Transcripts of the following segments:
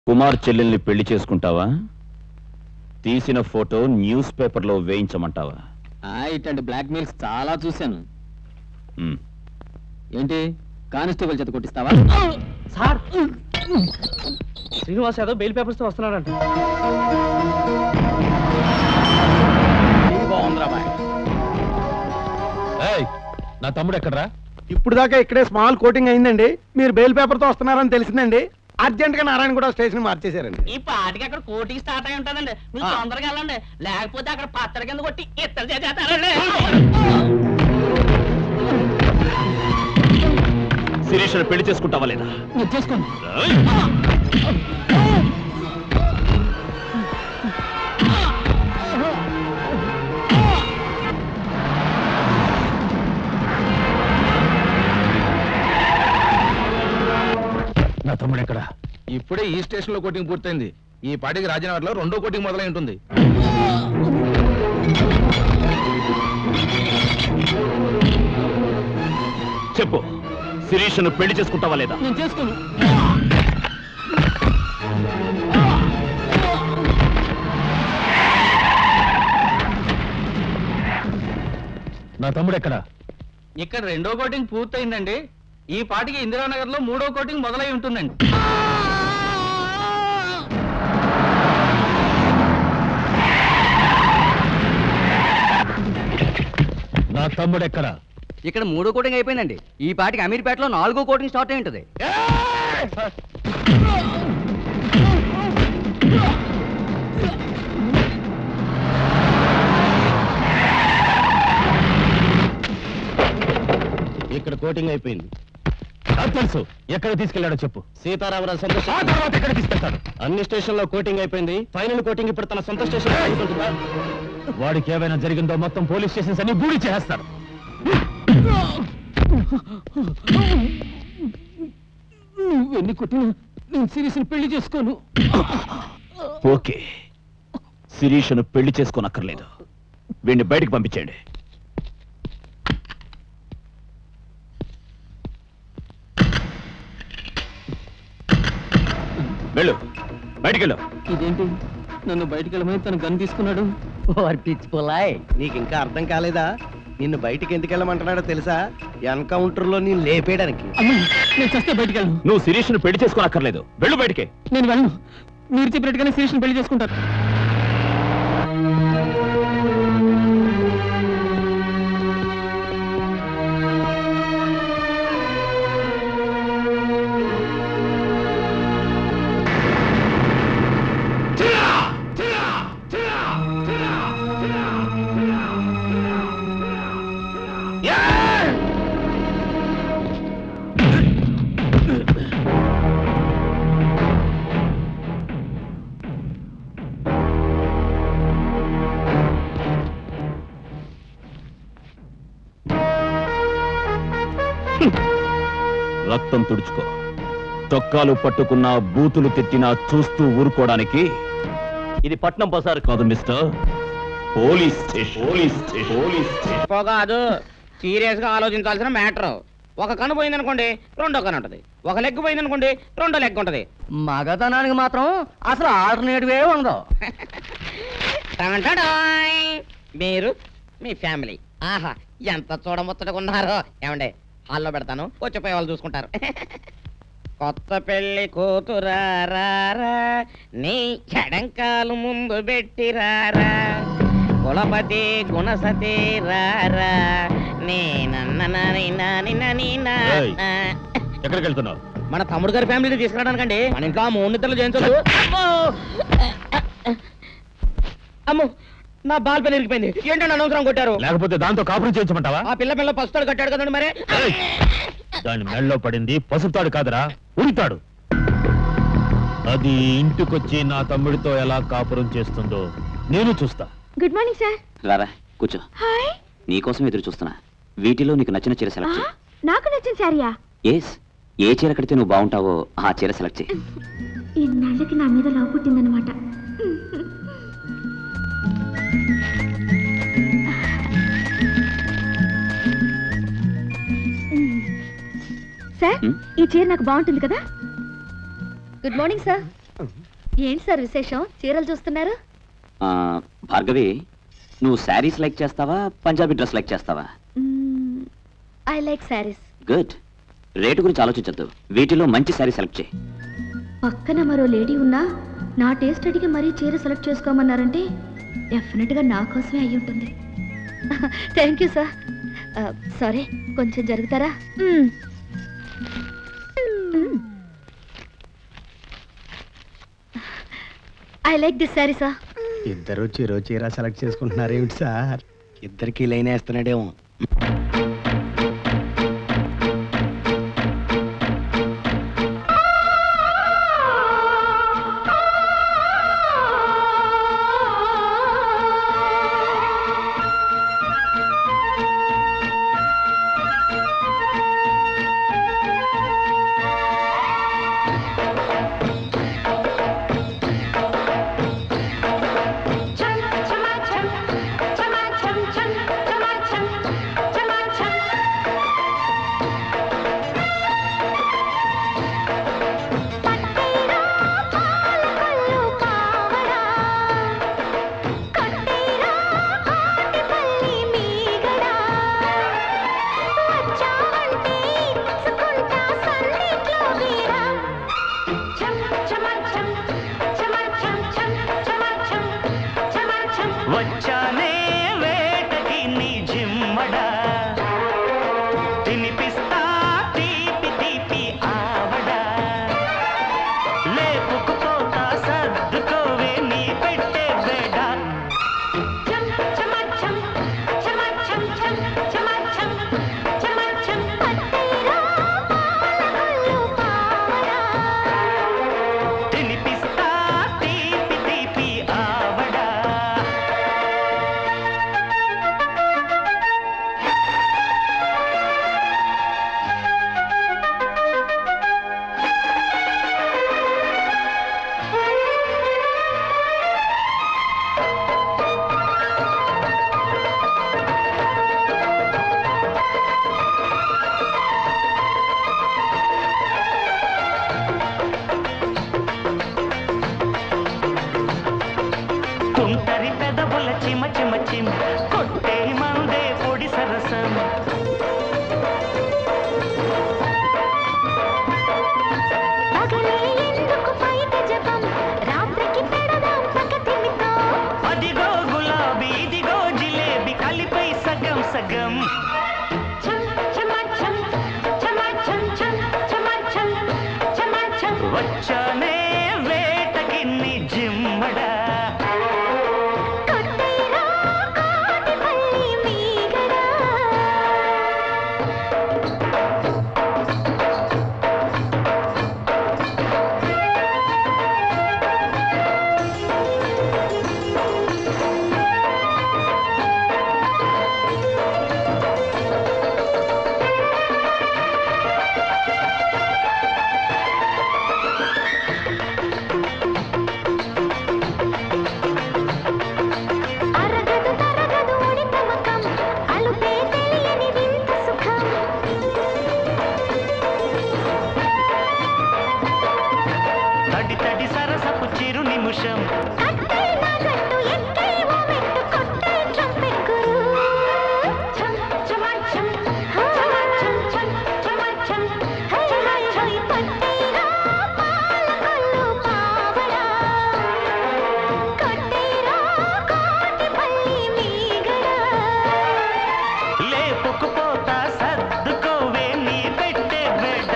కుమార్ చెల్లెల్ని పెళ్లి చేసుకుంటావా తీసిన ఫోటో న్యూస్ పేపర్లో వేయించమంటావా ఇట్లాంటి బ్లాక్ మెయిల్స్ చాలా చూశాను ఉమ్. ఏంటి కానిస్టేబుల్ చేత కొట్టిస్తావా sir Srinivas Yadav bail papers తో వస్తున్నాడంట నా తమ్ముడు ఎక్కడరా ఇప్పుడు దాకా ఇక్కడే స్మాల్ కోటింగ్ అయిందండి మీరు బెయిల్ పేపర్ తో వస్తున్నారని తెలిసిందండి అర్జెంట్ గా నారాయణ కూడా స్టేషన్ మార్చేశారండి ఈ పాటికి అక్కడ కోటింగ్ స్టార్ట్ అయి ఉంటుందండి మీరు ఆ. తొందరగా వెళ్ళండి లేకపోతే అక్కడ పత్తర కింద కొట్టి ఇత్తలు చేసేస్తారండి శిరీష్ పెళ్లి చేసుకుంటావా లేదా చేసుకోండి నా తమ్ముడు ఎక్కడ ఇప్పుడే ఈ స్టేషన్ లో కోటింగ్ పూర్తయింది ఈ పాటికి రాజనగర్లో రెండో కోటింగ్ మొదలై ఉంటుంది చెప్పు శిరీష్ను పెళ్లి చేసుకుంటావా లేదా నేను చేసుకోను నా తమ్ముడు ఎక్కడ ఇక్కడ రెండో కోటింగ్ పూర్తయిందండి ఈ పాటికి ఇందిరానగర్ లో మూడో కోటింగ్ మొదలై ఉంటుందండి నా తమ్ముడు ఎక్కడ ఇక్కడ మూడో కోటింగ్ అయిపోయిందండి ఈ పాటికి అమీర్పేటలో నాలుగో కోటింగ్ స్టార్ట్ అయి ఉంటుంది ఇక్కడ కోటింగ్ అయిపోయింది నాకు తెలుసు ఎక్కడ తీసుకెళ్లాడో చెప్పు సీతారామరాజు సొంత ఆ తర్వాత ఎక్కడ తీసుకెళ్తాడు అన్ని స్టేషన్ లో కోటింగ్ అయిపోయింది ఫైనల్ కోటింగ్ ఇప్పుడు తన సొంత స్టేషన్ లో జరుగుతుంటుందా? వాడికి ఏమైనా జరిగిందో మొత్తం పోలీస్ స్టేషన్స్ అన్ని బూడి చేస్తారు నువ్వెన్ని కొట్టినా నేను సిరీస్ పెళ్లి చేసుకోను ఓకే శిరీషను పెళ్లి చేసుకోనక్కర్లేదు వీడిని బయటికి పంపించేయండి వెళ్ళు బయటికి వెళ్ళు ఇదేంటి నన్ను బయటికి వెళ్ళమని తను గన్ తీసుకున్నాడు పిచ్చిపోలాయ్ నీకు ఇంకా అర్థం కాలేదా నిన్ను బయటికి ఎందుకు వెళ్ళమంటున్నాడో తెలుసా ఎన్కౌంటర్ లో నేను లేపేయడానికి అమ్మా నేను చస్తే బయటికి వెళ్ళను నువ్వు శిరీష్ను పెళ్లి చేసుకోనక్కర్లేదు వెళ్ళు బయటికి నేను వెళ్ళను మీరు చెప్పినట్టుగానే సిరీస్ పెళ్లి చేసుకుంటారు రక్తం తుడుచుకో తొక్కాలు పట్టుకున్న బూతులు తిట్టినా చూస్తూ ఊరుకోవడానికి ఇది పట్నం బజార్ కాదు mister police station police station police station కాదు సీరియస్ గా ఆలోచించాల్సిన మ్యాటర్ ఒక కన్ను పోయిందనుకోండి రెండో కన్ను ఉంటది ఒక లెగ్ పోయిందనుకోండి రెండో లెగ్ ఉంటది మగతనానికి మాత్రం అసలు ఆల్టర్నేటివే ఉండదు టంటడాయ్. మీరు మీ ఫ్యామిలీ ఆహా ఎంత చూడముచ్చటగా ఉన్నారో ఏమండే హాల్లో పెడతాను వచ్చిపోయే వాళ్ళు చూసుకుంటారు కొత్త పెళ్లి కూతురారా నీ ఎడంకాలు ముందు పెట్టి రారా కులపతి గుణసతి రారా నీ నన్న నాని నాని నాని నా ఏయ్. ఎక్కడికి వెళ్తున్నావు మన తమ్ముడు గారి ఫ్యామిలీని తీసుకురావడానికండి మన ఇంట్లో ఆ మూడు నిద్రలు చేయించదు అమ్మో అమ్మో నా బాల్ పెన్ ఇరిగిపోయింది ఏంటంటే అనవసరం కొట్టారు లేకపోతే దాంతో కాపురం చేయించమంటావా ఆ పిల్ల పిల్ల పసుతాడు కట్టాడు కదండి మరి ఏయ్! దాని మెళ్ళలో పడింది పసుపుతాడు కాదురా ఉరితాడు అది ఇంటికొచ్చి నా తమ్ముడితో ఎలా కాపురం చేస్తుందో నేను చూస్తా గుడ్ మార్నింగ్ సార్ రారా కూర్చో హాయ్ నీకోసం ఎదురు చూస్తున్నా వీటిలో నీకు నచ్చిన చీర సెలెక్ట్ చేయి నాకు నచ్చిన శారీయా ఎస్ ఏ చీర కడితే నువ్వు బాగుంటావో ఆ చీర సెలెక్ట్ చేయి ఇన్నాళ్ళకి నా మీద లవ్ పుట్టిందనమాట సార్ Hmm? ఈ చీర నాకు బాగుంటుంది కదా గుడ్ మార్నింగ్ సార్ ఏంటి సార్ విశేషం చీరలు చూస్తున్నారు ఆ, భార్గవి నువ్వు శారీస్ లైక్ చేస్తావా పంజాబీ డ్రెస్ లైక్ చేస్తావా I like saris good rate గురించి ఆలోచించద్దు వీటిలో మంచి శారీ సెలెక్ట్ చేయి పక్కన మరో లేడీ ఉన్నా నా టేస్ట్ అడిగి మరీ చీర సెలెక్ట్ చేసుకోమన్నారంటే డెఫినెట్గా నా కోసమే అయి ఉంటుంది థ్యాంక్ యూ సార్ సారీ కొంచెం జరుగుతారా I like this sari sir ఇద్దరు చిరో చీర సెలెక్ట్ చేసుకుంటున్నారు ఏమిటి సార్ ఇద్దరికి లైన్ వేస్తున్నాడేమో వచ్చానే వేటకి నీ జిమ్మడా తినిపిస్తా తీపి తీపి ఆవడా లేపుకుపోతా సర్దుకోవే నీ పెట్టే బెడ తినిపిస్తా తీపి తీపి ఆవడా తుంటరి పెదవుల చిమ చిమ చిమ కొట్టే మందే పొడి సరసం అదిగో గులాబీ ఇదిగో జిలేబీ కలిపై సగం సగం వచ్చానే వేటకి నీ జిమ్మడా తడి తడి సరసపు చిరు నిమిషం లేపుకుపోతా సర్దుకోవే నీ పెట్టే బెడ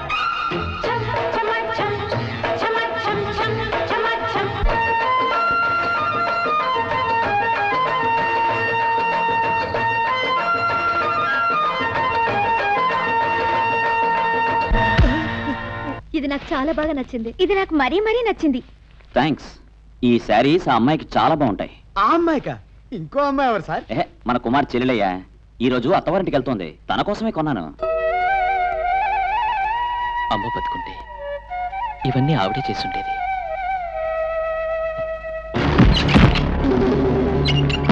ఇది నాకు చాలా బాగా నచ్చింది ఇది నాకు మరీ మరీ నచ్చింది థ్యాంక్స్ ఈ శారీస్ ఆ అమ్మాయికి చాలా బాగుంటాయి ఆ అమ్మాయికా ఇంకో అమ్మాయి ఎవరు సార్ ఏహే మన కుమార్ చెల్లెలయ్యా ఈ రోజు అత్తవారింటికి వెళ్తోంది తన కోసమే కొన్నాను అమ్మ బతుకుంటే ఇవన్నీ ఆవిడే చేసుండేది